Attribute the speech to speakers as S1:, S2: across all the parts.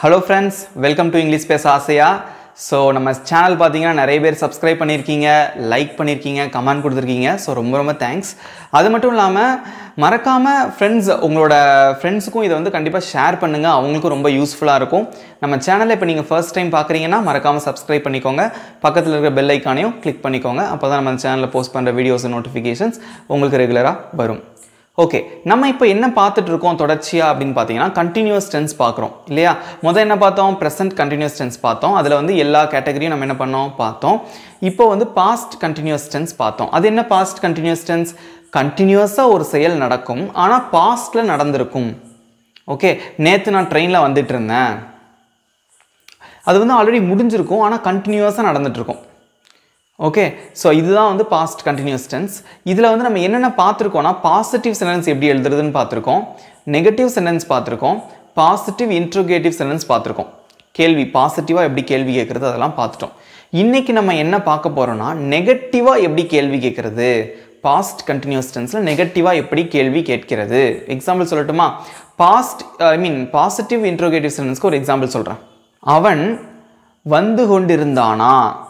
S1: hello friends welcome to English பேச ஆசையா so நம்ம சேனல் பார்த்தீங்கன்னா நிறைய பேர் சப்ஸ்கிரைப் பண்ணியிருக்கீங்க லைக் பண்ணியிருக்கீங்க கமெண்ட் கொடுத்துருக்கீங்க ஸோ ரொம்ப ரொம்ப தேங்க்ஸ் அது மட்டும் இல்லாமல் மறக்காமல் ஃப்ரெண்ட்ஸ் உங்களோட ஃப்ரெண்ட்ஸுக்கும் இதை வந்து கண்டிப்பாக ஷேர் பண்ணுங்கள் அவங்களுக்கும் ரொம்ப யூஸ்ஃபுல்லாக இருக்கும் நம்ம சேனலை இப்போ நீங்கள் ஃபர்ஸ்ட் டைம் பார்க்குறீங்கன்னா மறக்காமல் சப்ஸ்கிரைப் பண்ணிக்கோங்க பக்கத்தில் இருக்கிற பெல் ஐக்கானையும் கிளிக் பண்ணிக்கோங்க அப்போ தான் நம்ம சேனலில் போஸ்ட் பண்ணுற வீடியோஸ் நோட்டிஃபிகேஷன்ஸ் உங்களுக்கு ரெகுலராக வரும் ஓகே நம்ம இப்போ என்ன பார்த்துட்டு இருக்கோம் தொடர்ச்சியாக அப்படின்னு பார்த்தீங்கன்னா கண்டினியூஸ் டென்ஸ் பார்க்குறோம் இல்லையா முதல் என்ன பார்த்தோம் ப்ரெசன்ட் கண்டினியூஸ் டென்ஸ் பார்த்தோம் அதில் வந்து எல்லா கேட்டகரியும் நம்ம என்ன பண்ணோம் பார்த்தோம் இப்போ வந்து பாஸ்ட் கண்டினியூஸ் டென்ஸ் பார்த்தோம் அது என்ன பாஸ்ட் கண்டினியூஸ் டென்ஸ் கண்டினியூஸாக ஒரு செயல் நடக்கும் ஆனால் பாஸ்ட்டில் நடந்திருக்கும் ஓகே நேற்று நான் ட்ரெயினில் வந்துட்டு இருந்தேன் அது வந்து ஆல்ரெடி முடிஞ்சிருக்கும் ஆனால் கண்டினியூஸாக நடந்துட்டுருக்கும் ஓகே ஸோ இதுதான் வந்து பாஸ்ட் கண்டினியூஸ் டென்ஸ் இதில் வந்து நம்ம என்னென்ன பார்த்துருக்கோம்னா பாசிட்டிவ் சென்டென்ஸ் எப்படி எழுதுறதுன்னு பார்த்துருக்கோம் நெகட்டிவ் சென்டென்ஸ் பார்த்துருக்கோம் பாசிட்டிவ் இன்ட்ரோகேட்டிவ் சென்டென்ஸ் பார்த்துருக்கோம் கேள்வி பாசிட்டிவாக எப்படி கேள்வி கேட்குறது அதெல்லாம் பார்த்துட்டோம் இன்றைக்கி நம்ம என்ன பார்க்க போகிறோம்னா நெகட்டிவாக எப்படி கேள்வி கேட்குறது பாஸ்ட் கண்டினியூஸ் டென்ஸில் நெகட்டிவாக எப்படி கேள்வி கேட்கிறது எக்ஸாம்பிள் சொல்லட்டுமா past I mean positive interrogative சென்டென்ஸ்க்கு ஒரு எக்ஸாம்பிள் சொல்கிறேன் அவன் வந்து கொண்டிருந்தானா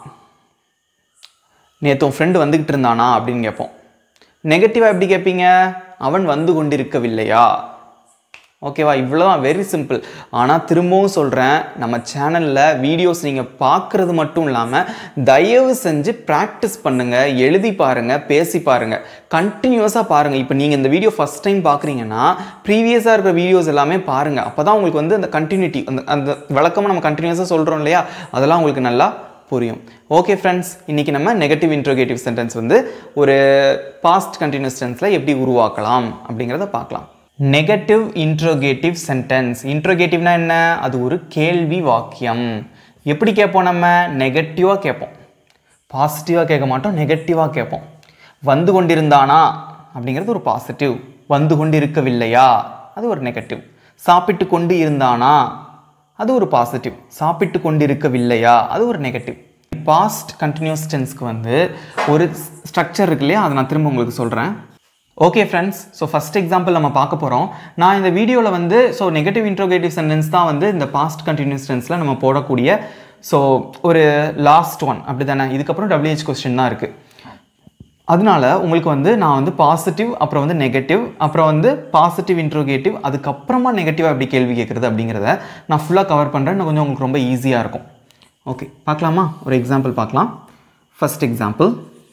S1: நேற்று உன் ஃப்ரெண்டு வந்துக்கிட்டு இருந்தானா அப்படின்னு கேட்போம் நெகட்டிவாக எப்படி கேட்பீங்க அவன் வந்து கொண்டிருக்கவில்லையா ஓகேவா இவ்வளோதான் வெரி சிம்பிள் ஆனால் திரும்பவும் சொல்கிறேன் நம்ம சேனலில் வீடியோஸ் நீங்கள் பார்க்குறது மட்டும் இல்லாமல் தயவு செஞ்சு ப்ராக்டிஸ் பண்ணுங்கள் எழுதி பாருங்கள் பேசி பாருங்கள் கண்டினியூஸாக பாருங்கள் இப்போ நீங்கள் இந்த வீடியோ ஃபஸ்ட் டைம் பார்க்குறீங்கன்னா ப்ரீவியஸாக இருக்கிற வீடியோஸ் எல்லாமே பாருங்கள் அப்போ தான் உங்களுக்கு வந்து அந்த கண்டினியூட்டி அந்த அந்த விளக்கமாக நம்ம கண்டினியூஸாக சொல்கிறோம் இல்லையா அதெல்லாம் உங்களுக்கு நல்லா புரியும் ஓகே ஃப்ரெண்ட்ஸ் இன்றைக்கி நம்ம நெகட்டிவ் இன்ட்ரோகேட்டிவ் சென்டென்ஸ் வந்து ஒரு பாஸ்ட் கண்டினியூஸ் டென்ஸில் எப்படி உருவாக்கலாம் அப்படிங்கிறத பார்க்கலாம் நெகட்டிவ் இன்ட்ரோகேட்டிவ் சென்டென்ஸ் இன்ட்ரோகேட்டிவ்னா என்ன அது ஒரு கேள்வி வாக்கியம் எப்படி கேட்போம் நம்ம நெகட்டிவாக கேட்போம் பாசிட்டிவாக கேட்க மாட்டோம் நெகட்டிவாக கேட்போம் வந்து கொண்டிருந்தானா அப்படிங்கிறது ஒரு பாசிட்டிவ் வந்து கொண்டிருக்கவில்லையா அது ஒரு நெகட்டிவ் சாப்பிட்டு கொண்டு இருந்தானா அது ஒரு பாசிட்டிவ் சாப்பிட்டு கொண்டு இருக்கவில்லையா அது ஒரு நெகட்டிவ் பாஸ்ட் கண்டினியூஸ் டென்ஸ்க்கு வந்து ஒரு ஸ்ட்ரக்சர் இருக்கு இல்லையா அதை நான் திரும்ப உங்களுக்கு சொல்கிறேன் okay friends so first example நம்ம பார்க்க போகிறோம் நான் இந்த வீடியோவில் வந்து ஸோ நெகட்டிவ் இன்ட்ரோகேட்டிவ் சென்டென்ஸ் தான் வந்து இந்த பாஸ்ட் கண்டினியூஸ் டென்ஸில் நம்ம போடக்கூடிய ஸோ ஒரு லாஸ்ட் ஒன் அப்படி தானே இதுக்கப்புறம் டபிள்யூஹெச் கொஸ்டின் தான் இருக்குது அதனால உங்களுக்கு வந்து நான் வந்து பாசிட்டிவ் அப்புறம் வந்து நெகட்டிவ் அப்புறம் வந்து பாசிட்டிவ் இன்ட்ரோகேட்டிவ் அதுக்கப்புறமா நெகட்டிவாக எப்படி கேள்வி கேட்குறது அப்படிங்கிறத நான் ஃபுல்லாக கவர் பண்ணுறேன் இன்னும் கொஞ்சம் உங்களுக்கு ரொம்ப ஈஸியாக இருக்கும் ஓகே பார்க்கலாமா ஒரு எக்ஸாம்பிள் பார்க்கலாம் ஃபர்ஸ்ட் எக்ஸாம்பிள்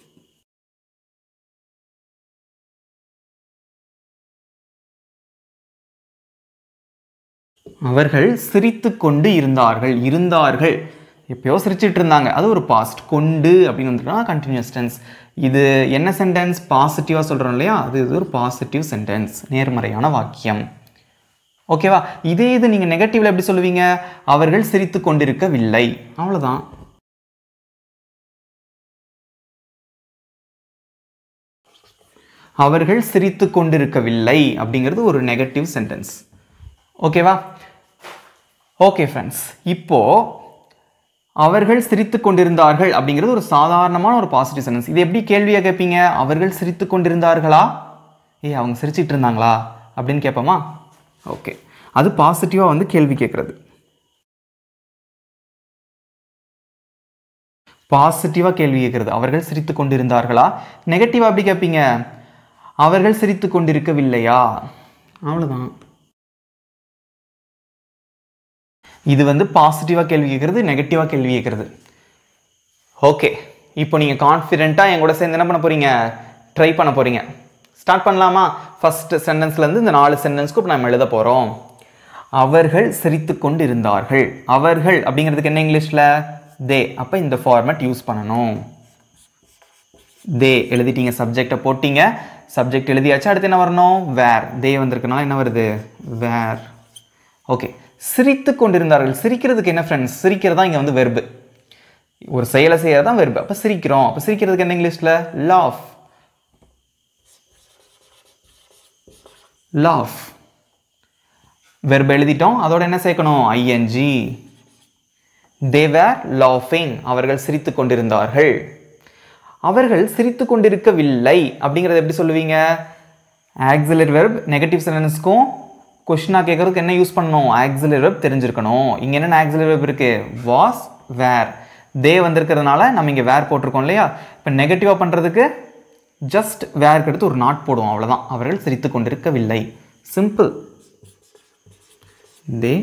S1: அவர்கள் சிரித்து கொண்டு இருந்தார்கள் இருந்தார்கள் எப்பயோ சிரிச்சிட்டு இருந்தாங்க அது ஒரு பாஸ்ட் கொண்டு அப்படின்னு வந்துட்டா கண்டினியூஸ் டென்ஸ் இது என்ன சென்டென்ஸ் பாசிட்டிவாக சொல்கிறோம் இல்லையா அது இது ஒரு பாசிட்டிவ் சென்டென்ஸ் நேர்மறையான வாக்கியம் ஓகேவா இதே இது நீங்கள் நெகட்டிவ்ல எப்படி சொல்லுவீங்க அவர்கள் சிரித்து கொண்டிருக்கவில்லை அவ்வளோதான் அவர்கள் சிரித்து கொண்டிருக்கவில்லை அப்படிங்கிறது ஒரு நெகட்டிவ் சென்டென்ஸ் ஓகேவா ஓகே ஃப்ரெண்ட்ஸ் இப்போ அவர்கள் சிரித்து கொண்டிருந்தார்கள் அப்படிங்கிறது ஒரு சாதாரணமான ஒரு பாசிட்டிவ் சென்டென்ஸ் இது எப்படி கேள்வியாக கேட்பீங்க அவர்கள் சிரித்து கொண்டிருந்தார்களா ஏ அவங்க சிரிச்சிட்டு இருந்தாங்களா அப்படின்னு கேட்போமா ஓகே அது பாசிட்டிவாக வந்து கேள்வி கேட்குறது பாசிட்டிவாக கேள்வி கேட்குறது அவர்கள் சிரித்து கொண்டிருந்தார்களா நெகட்டிவாக எப்படி கேட்பீங்க அவர்கள் சிரித்து கொண்டிருக்கவில்லையா அவ்வளோதான் இது வந்து பாசிட்டிவாக கேள்வி கேட்குறது நெகட்டிவாக கேள்வி கேட்குறது ஓகே இப்போ நீங்கள் கான்ஃபிடென்ட்டாக என் கூட சேர்ந்து என்ன பண்ண போகிறீங்க ட்ரை பண்ண போகிறீங்க ஸ்டார்ட் பண்ணலாமா ஃபஸ்ட் சென்டென்ஸ்லேருந்து இந்த நாலு சென்டென்ஸ்க்கு நம்ம எழுத போகிறோம் அவர்கள் சிரித்து கொண்டு இருந்தார்கள் அவர்கள் அப்படிங்கிறதுக்கு என்ன இங்கிலீஷில் தே அப்போ இந்த ஃபார்மேட் யூஸ் பண்ணணும் தே எழுதிட்டீங்க சப்ஜெக்டை போட்டீங்க சப்ஜெக்ட் எழுதியாச்சு அடுத்து என்ன வரணும் வேர் தே வந்திருக்கனால என்ன வருது வேர் ஓகே சிரித்து கொண்டிருந்தார்கள் சிரிக்கிறதுக்கு என்ன ஃப்ரெண்ட்ஸ் சிரிக்கிறது தான் இங்கே வந்து வெர்பு ஒரு செயலை செய்யறது தான் வெர்பு அப்போ சிரிக்கிறோம் அப்போ சிரிக்கிறதுக்கு என்ன இங்கிலீஷில் லாஃப் லாஃப் வெர்பு எழுதிட்டோம் அதோட என்ன சேர்க்கணும் ஐஎன்ஜி தேவர் லாஃபிங் அவர்கள் சிரித்து கொண்டிருந்தார்கள் அவர்கள் சிரித்து கொண்டிருக்கவில்லை அப்படிங்கிறத எப்படி சொல்லுவீங்க ஆக்சிலரி வெர்ப் நெகட்டிவ் சென்டென்ஸ்க்கும் கொஷினாக கேட்குறதுக்கு என்ன யூஸ் பண்ணணும் ஆக்சிலரி வெப் தெரிஞ்சிருக்கணும் இங்கே என்னென்ன ஆக்சிலரி வெப் இருக்குது வாஸ் வேர் தே வந்திருக்கிறதுனால நம்ம இங்கே வேர் போட்டிருக்கோம் இல்லையா இப்போ நெகட்டிவாக பண்ணுறதுக்கு ஜஸ்ட் வேருக்கு எடுத்து ஒரு நாட் போடுவோம் அவ்வளோதான் அவர்கள் சிரித்து கொண்டிருக்கவில்லை simple they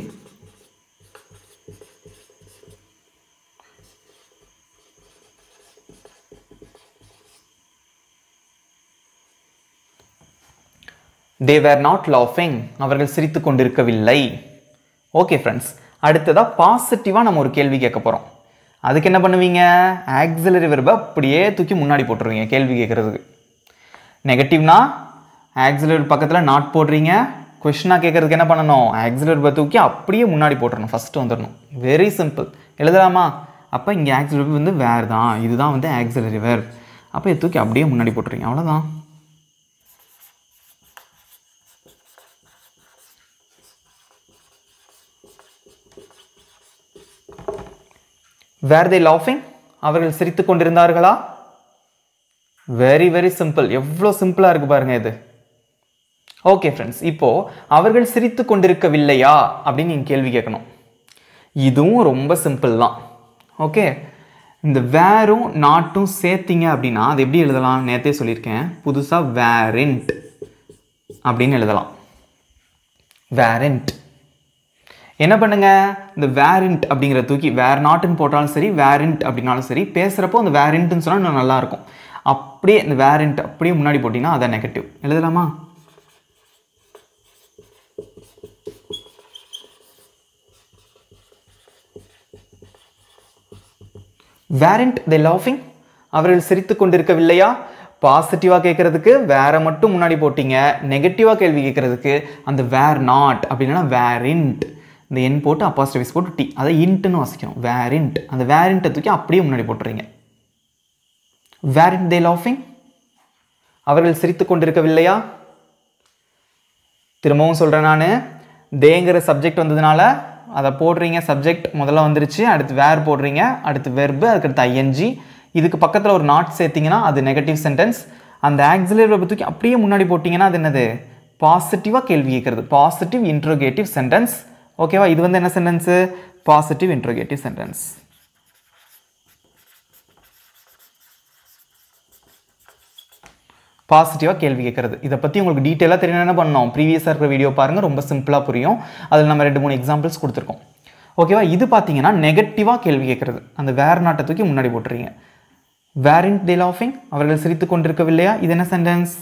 S1: they where not லாஃபிங் அவர்கள் சிரித்து கொண்டிருக்கவில்லை ஓகே ஃப்ரெண்ட்ஸ் அடுத்ததாக பாசிட்டிவாக நம்ம ஒரு கேள்வி கேட்க போகிறோம் அதுக்கு என்ன பண்ணுவீங்க ஆக்சிலரி வெர்பை அப்படியே தூக்கி முன்னாடி போட்டுருவீங்க கேள்வி கேட்குறதுக்கு நெகட்டிவ்னா ஆக்சிலரி பக்கத்தில் நாட் போடுறீங்க கொஷினாக கேட்குறதுக்கு என்ன பண்ணணும் ஆக்சிலரி வெர்பை தூக்கி அப்படியே முன்னாடி போட்டுறணும் ஃபஸ்ட்டு வந்துடணும் வெரி சிம்பிள் எழுதலாமா அப்போ இங்கே ஆக்சிலரி வந்து வேர் தான் இதுதான் வந்து ஆக்சிலரி வேர் அப்போ இதை தூக்கி அப்படியே முன்னாடி போட்டுறீங்க அவ்வளோதான் வேர் தே லாஃபிங் அவர்கள் சிரித்து கொண்டிருந்தார்களா வெரி வெரி சிம்பிள் எவ்வளோ சிம்பிளாக இருக்கு பாருங்க இது ஓகே ஃப்ரெண்ட்ஸ் இப்போ அவர்கள் சிரித்து கொண்டிருக்கவில்லையா அப்படின்னு நீங்கள் கேள்வி கேட்கணும் இதுவும் ரொம்ப சிம்பிள் தான் ஓகே இந்த வேரும் நாட்டும் சேர்த்திங்க அப்படின்னா அது எப்படி எழுதலாம் நேற்றே சொல்லியிருக்கேன் புதுசாக வேரிண்ட் அப்படின்னு எழுதலாம் வேரண்ட் என்ன பண்ணுங்க இந்த வேரண்ட் அப்படிங்கிற தூக்கி வேர் நாட்டுன்னு போட்டாலும் சரி வேரண்ட் அப்படின்னாலும் சரி பேசுகிறப்போ அந்த வேரண்ட்னு சொன்னால் இன்னும் நல்லா இருக்கும் அப்படியே இந்த வேரண்ட் அப்படியே முன்னாடி போட்டிங்கன்னா அதான் நெகட்டிவ் எழுதலாமா வேரண்ட் தி லாஃபிங் அவர்கள் சிரித்து கொண்டிருக்கவில்லையா பாசிட்டிவாக கேட்குறதுக்கு வேற மட்டும் முன்னாடி போட்டீங்க நெகட்டிவாக கேள்வி கேட்குறதுக்கு அந்த வேர் நாட் அப்படின்னா வேரிண்ட் இந்த என் போட்டு அப்பாஸ்டவிஸ் போட்டு டி அதை இன்ட்டுன்னு வாசிக்கணும் வேரிண்ட் அந்த வேரிண்ட்டை தூக்கி அப்படியே முன்னாடி போட்டுறீங்க வேரிண்ட் தே லாஃபிங் அவர்கள் சிரித்து கொண்டிருக்கவில்லையா திரும்பவும் சொல்கிறேன் நான் தேங்கிற சப்ஜெக்ட் வந்ததுனால அதை போடுறீங்க சப்ஜெக்ட் முதல்ல வந்துருச்சு அடுத்து வேர் போடுறீங்க அடுத்து வெர்பு அதுக்கடுத்து ஐஎன்ஜி இதுக்கு பக்கத்தில் ஒரு நாட் சேர்த்திங்கன்னா அது நெகட்டிவ் சென்டென்ஸ் அந்த ஆக்சிலரி வெர்பை தூக்கி அப்படியே முன்னாடி போட்டிங்கன்னா அது என்னது பாசிட்டிவாக கேள்வி கேட்குறது பாசிட்டிவ் இன்ட்ரோகேட்டிவ் சென்டென்ஸ் ஓகேவா இது வந்து என்ன சென்டென்ஸு பாசிட்டிவ் இன்ட்ரோகேட்டிவ் சென்டென்ஸ் பாசிட்டிவாக கேள்வி கேட்குறது இதை பற்றி உங்களுக்கு டீட்டெயிலாக தெரியணும் என்ன பண்ணோம் ப்ரீவியஸாக இருக்கிற வீடியோ பாருங்கள் ரொம்ப சிம்பிளாக புரியும் அதில் நம்ம ரெண்டு மூணு எக்ஸாம்பிள்ஸ் கொடுத்துருக்கோம் ஓகேவா இது பார்த்தீங்கன்னா நெகட்டிவாக கேள்வி கேட்குறது அந்த வேர் நாட்டை தூக்கி முன்னாடி போட்டுறீங்க வேரின் டே லாஃபிங் அவர்கள் சிரித்து கொண்டிருக்கவில்லையா இது என்ன சென்டென்ஸ்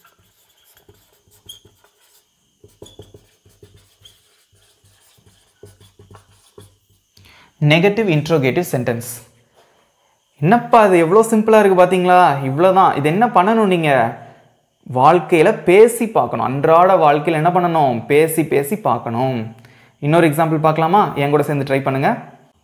S1: நெகட்டிவ் இன்ட்ரோகேட்டிவ் சென்டென்ஸ் என்னப்பா இது எவ்வளோ சிம்பிளாக இருக்குது பார்த்தீங்களா இவ்வளோ தான் இது என்ன பண்ணணும் நீங்கள் வாழ்க்கையில் பேசி பார்க்கணும் அன்றாட வாழ்க்கையில் என்ன பண்ணணும் பேசி பேசி பார்க்கணும் இன்னொரு எக்ஸாம்பிள் பார்க்கலாமா என் கூட சேர்ந்து ட்ரை பண்ணுங்கள்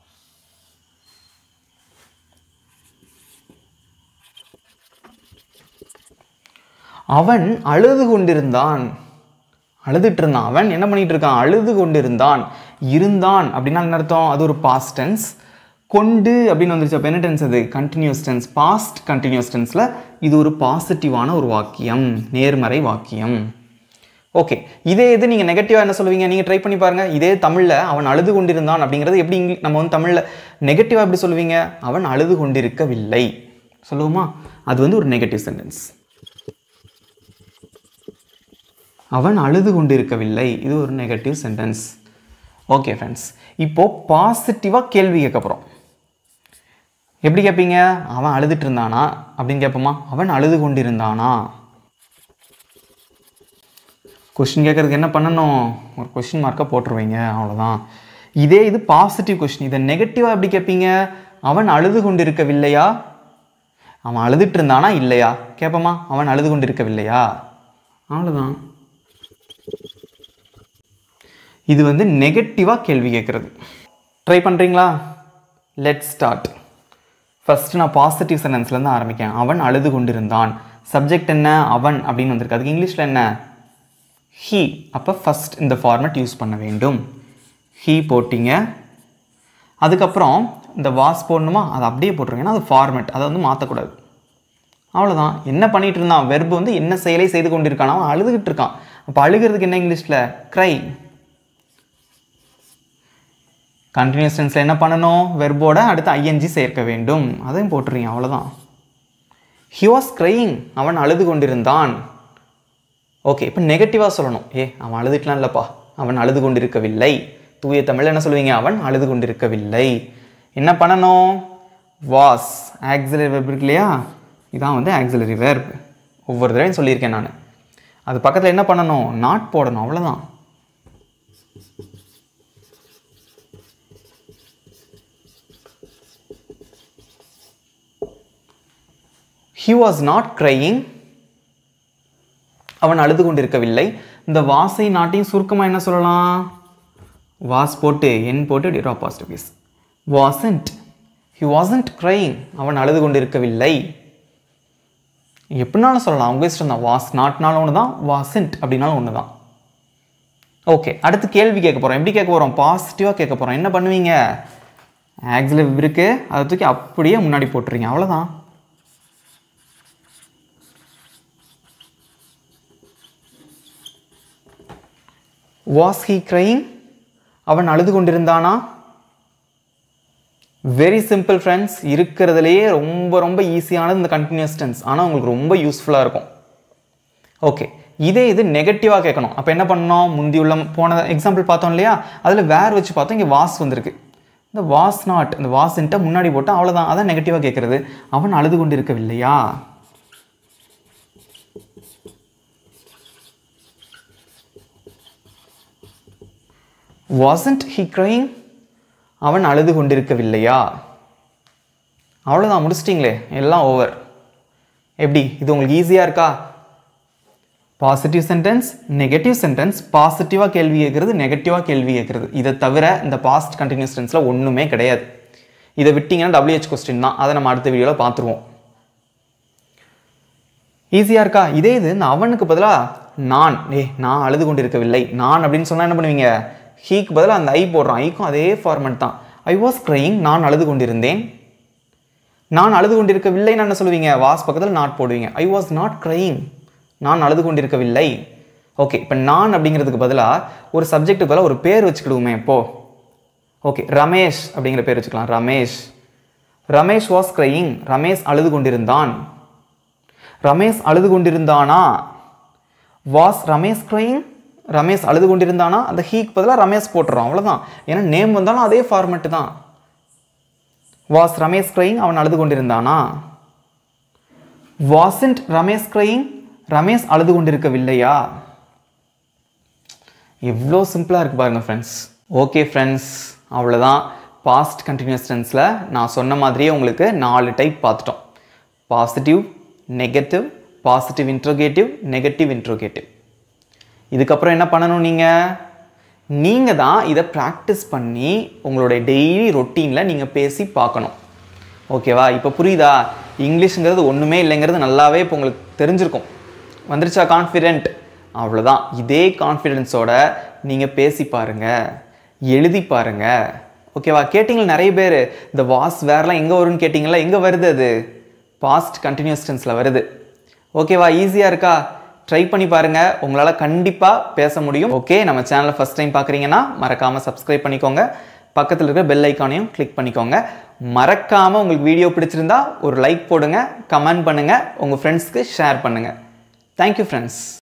S1: அவன் அழுது கொண்டிருந்தான் அழுதுட்டு இருந்தான் அவன் என்ன பண்ணிட்டு இருக்கான் அழுது கொண்டிருந்தான் இருந்தான் அப்படின்னா என்ன அர்த்தம் அது ஒரு பாஸ்ட் டென்ஸ் கொண்டு அப்படின்னு வந்துருச்சு அப்போ என்ன டென்ஸ் அது கண்டினியூஸ் டென்ஸ் பாஸ்ட் கண்டினியூஸ் டென்ஸில் இது ஒரு பாசிட்டிவான ஒரு வாக்கியம் நேர்மறை வாக்கியம் ஓகே இதே இது நீங்கள் நெகட்டிவாக என்ன சொல்லுவீங்க நீங்கள் ட்ரை பண்ணி பாருங்கள் இதே தமிழில் அவன் அழுது கொண்டிருந்தான் அப்படிங்கிறது எப்படி இங்கிலீஷ் நம்ம வந்து தமிழில் நெகட்டிவாக எப்படி சொல்லுவீங்க அவன் அழுது கொண்டிருக்கவில்லை சொல்லுவோமா அது வந்து ஒரு நெகட்டிவ் சென்டென்ஸ் அவன் அழுது கொண்டிருக்கவில்லை இது ஒரு நெகட்டிவ் சென்டென்ஸ் ஓகே ஃப்ரெண்ட்ஸ் இப்போது பாசிட்டிவாக கேள்வி கேட்க போகிறோம் எப்படி கேட்பீங்க அவன் அழுதுட்டு இருந்தானா அப்படின்னு கேட்போமா அவன் அழுது கொண்டிருந்தானா கொஷின் கேட்குறதுக்கு என்ன பண்ணணும் ஒரு கொஷின் மார்க்கை போட்டுருவீங்க அவ்வளோதான் இதே இது பாசிட்டிவ் கொஷின் இதை நெகட்டிவாக எப்படி கேட்பீங்க அவன் அழுது கொண்டிருக்கவில்லையா அவன் அழுதுட்டு இருந்தானா இல்லையா கேட்போமா அவன் அழுது கொண்டிருக்கவில்லையா அவ்வளோதான் இது வந்து நெகட்டிவாக கேள்வி கேட்குறது ட்ரை பண்ணுறீங்களா லெட் ஸ்டார்ட் ஃபஸ்ட்டு நான் பாசிட்டிவ் சென்டென்ஸ்லேருந்து ஆரம்பிக்கேன் அவன் அழுது கொண்டிருந்தான் சப்ஜெக்ட் என்ன அவன் அப்படின்னு வந்திருக்கு அதுக்கு இங்கிலீஷில் என்ன ஹீ அப்போ ஃபஸ்ட் இந்த ஃபார்மேட் யூஸ் பண்ண வேண்டும் ஹீ போட்டிங்க அதுக்கப்புறம் இந்த வாஸ் போடணுமா அதை அப்படியே போட்டுருங்க ஏன்னா அது ஃபார்மேட் அதை வந்து மாற்றக்கூடாது அவ்வளோதான் என்ன பண்ணிட்டு இருந்தான் வெர்பு வந்து என்ன செயலை செய்து கொண்டிருக்கான் அவன் அழுதுகிட்டு இருக்கான் அப்போ அழுகிறதுக்கு என்ன இங்கிலீஷில் க்ரை கண்டினியூஸ் டென்ஸில் என்ன பண்ணணும் வெர்போட அடுத்து ஐஎன்ஜி சேர்க்க வேண்டும் அதையும் போட்டுறீங்க அவ்வளோதான் ஹி வாஸ் க்ரையிங் அவன் அழுது கொண்டிருந்தான் ஓகே இப்போ நெகட்டிவாக சொல்லணும் ஏ அவன் அழுதுக்கலாம் இல்லைப்பா அவன் அழுது கொண்டிருக்கவில்லை தூய தமிழில் என்ன சொல்லுவீங்க அவன் அழுது கொண்டிருக்கவில்லை என்ன பண்ணணும் வாஸ் ஆக்சிலரி வெர்ப் இருக்கு இல்லையா இதான் வந்து ஆக்சிலரி வெர்ப் ஒவ்வொரு தடவையும் சொல்லியிருக்கேன் நான் அது பக்கத்தில் என்ன பண்ணணும் நாட் போடணும் அவ்வளோதான் ஹி வாஸ் நாட் க்ரையிங் அவன் அழுது கொண்டிருக்கவில்லை இந்த வாசை நாட்டையும் சுருக்கமாக என்ன சொல்லலாம் வாஸ் போட்டு என் போட்டு டிரா பாசிட்டிவ் பீஸ் வாசன்ட் ஹி வாசன்ட் க்ரையிங் அவன் அழுது கொண்டிருக்கவில்லை எப்படினாலும் சொல்லலாம் உங்கள் இஷ்டம் தான் வாஸ் நாட்னாலும் ஒன்று தான் வாசன்ட் அப்படின்னாலும் ஒன்று தான் ஓகே அடுத்து கேள்வி கேட்க போகிறோம் எப்படி கேட்க போகிறோம் பாசிட்டிவாக கேட்க போகிறோம் என்ன பண்ணுவீங்க ஆக்சில் இருக்கு அதை தூக்கி அப்படியே முன்னாடி போட்டுறீங்க அவ்வளோதான் வாஸ் ஹீ க்ரையிங் அவன் அழுது கொண்டிருந்தானா வெரி சிம்பிள் ஃப்ரெண்ட்ஸ் இருக்கிறதுலையே ரொம்ப ரொம்ப ஈஸியானது இந்த கண்டினியூஸ் டென்ஸ் ஆனால் உங்களுக்கு ரொம்ப யூஸ்ஃபுல்லாக இருக்கும் ஓகே இதே இது நெகட்டிவாக கேட்கணும் அப்போ என்ன பண்ணோம் முந்தி உள்ள போன எக்ஸாம்பிள் பார்த்தோம் இல்லையா அதில் வேர் வச்சு பார்த்தோம் இங்கே வாஸ் வந்திருக்கு இந்த வாஸ் நாட் இந்த வாஸ்ன்ட்ட முன்னாடி போட்டால் அவ்வளோதான் அதான் நெகட்டிவாக கேட்குறது அவன் அழுது கொண்டு இருக்கவில்லையா வாசன்ட் ஹி க்ரைங் அவன் அழுது கொண்டிருக்கவில்லையா அவ்வளோதான் முடிச்சிட்டிங்களே எல்லாம் ஓவர் எப்படி இது உங்களுக்கு ஈஸியாக இருக்கா பாசிட்டிவ் சென்டென்ஸ் நெகட்டிவ் சென்டென்ஸ் பாசிட்டிவாக கேள்வி கேட்குறது நெகட்டிவாக கேள்வி கேட்குறது இதை தவிர இந்த பாஸ்ட் கண்டினியூஸ் டென்ஸில் ஒன்றுமே கிடையாது இதை விட்டிங்கன்னா டபிள்யூஹெச் கொஸ்டின் தான் அதை நம்ம அடுத்த வீடியோவில் பார்த்துருவோம் ஈஸியாக இருக்கா இதே இது இந்த அவனுக்கு பதிலாக நான் ஏ நான் அழுது கொண்டு இருக்கவில்லை நான் அப்படின்னு சொன்னால் என்ன பண்ணுவீங்க ஹீக்கு பதிலாக அந்த ஐ போடுறோம் ஐக்கும் அதே ஃபார்மெட் தான் ஐ வாஸ் க்ரையிங் நான் அழுது கொண்டிருந்தேன் நான் அழுது கொண்டிருக்கவில்லைன்னு என்ன சொல்லுவீங்க வாஸ் பக்கத்தில் நாட் போடுவீங்க ஐ வாஸ் நாட் க்ரையிங் நான் அழுது கொண்டிருக்கவில்லை ஓகே இப்போ நான் அப்படிங்கிறதுக்கு பதிலாக ஒரு சப்ஜெக்ட்டுக்கு பதிலாக ஒரு பேர் வச்சுக்கிடுவோமே இப்போ ஓகே ரமேஷ் அப்படிங்கிற பேர் வச்சுக்கலாம் ரமேஷ் ரமேஷ் வாஸ் க்ரையிங் ரமேஷ் அழுது கொண்டிருந்தான் ரமேஷ் அழுது கொண்டிருந்தானா வாஸ் ரமேஷ் க்ரையிங் ரமேஷ் அழுது கொண்டிருந்தானா அந்த ஹீக்கு பதிலாக ரமேஷ் போட்டுறோம் அவ்வளோதான் ஏன்னா நேம் வந்தாலும் அதே ஃபார்மெட்டு தான் வாஸ் ரமேஷ் க்ரையிங் அவன் அழுது கொண்டிருந்தானா வாசன்ட் ரமேஷ் க்ரையிங் ரமேஷ் அழுது கொண்டிருக்கவில்லையா எவ்வளோ சிம்பிளாக இருக்குது பாருங்கள் ஃப்ரெண்ட்ஸ் ஓகே ஃப்ரெண்ட்ஸ் அவ்வளோதான் பாஸ்ட் கண்டினியூஸ் டென்ஸில் நான் சொன்ன மாதிரியே உங்களுக்கு நாலு டைப் பார்த்துட்டோம் positive negative positive interrogative negative interrogative இதுக்கப்புறம் என்ன பண்ணணும் நீங்கள் நீங்கள் தான் இதை ப்ராக்டிஸ் பண்ணி உங்களுடைய டெய்லி ரொட்டீனில் நீங்கள் பேசி பார்க்கணும் ஓகேவா இப்போ புரியுதா இங்கிலீஷுங்கிறது ஒன்றுமே இல்லைங்கிறது நல்லாவே இப்போ உங்களுக்கு தெரிஞ்சிருக்கும் வந்துருச்சா கான்ஃபிடென்ட் அவ்வளோதான் இதே கான்ஃபிடென்ஸோட நீங்கள் பேசி பாருங்கள் எழுதி பாருங்கள் ஓகேவா கேட்டிங்களா நிறைய பேர் இந்த வாஸ் வேறலாம் எங்கே வரும்னு கேட்டிங்களா எங்கே வருது அது பாஸ்ட் கண்டினியூஸ் டென்ஸில் வருது ஓகேவா ஈஸியாக இருக்கா ட்ரை பண்ணி பாருங்கள் உங்களால் கண்டிப்பாக பேச முடியும் ஓகே நம்ம சேனலை ஃபஸ்ட் டைம் பார்க்குறீங்கன்னா மறக்காமல் சப்ஸ்கிரைப் பண்ணிக்கோங்க பக்கத்தில் இருக்கிற பெல் ஐக்கானையும் கிளிக் பண்ணிக்கோங்க மறக்காமல் உங்களுக்கு வீடியோ பிடிச்சிருந்தா ஒரு லைக் போடுங்க கமெண்ட் பண்ணுங்கள் உங்கள் ஃப்ரெண்ட்ஸ்க்கு ஷேர் பண்ணுங்கள் தேங்க்யூ ஃப்ரெண்ட்ஸ்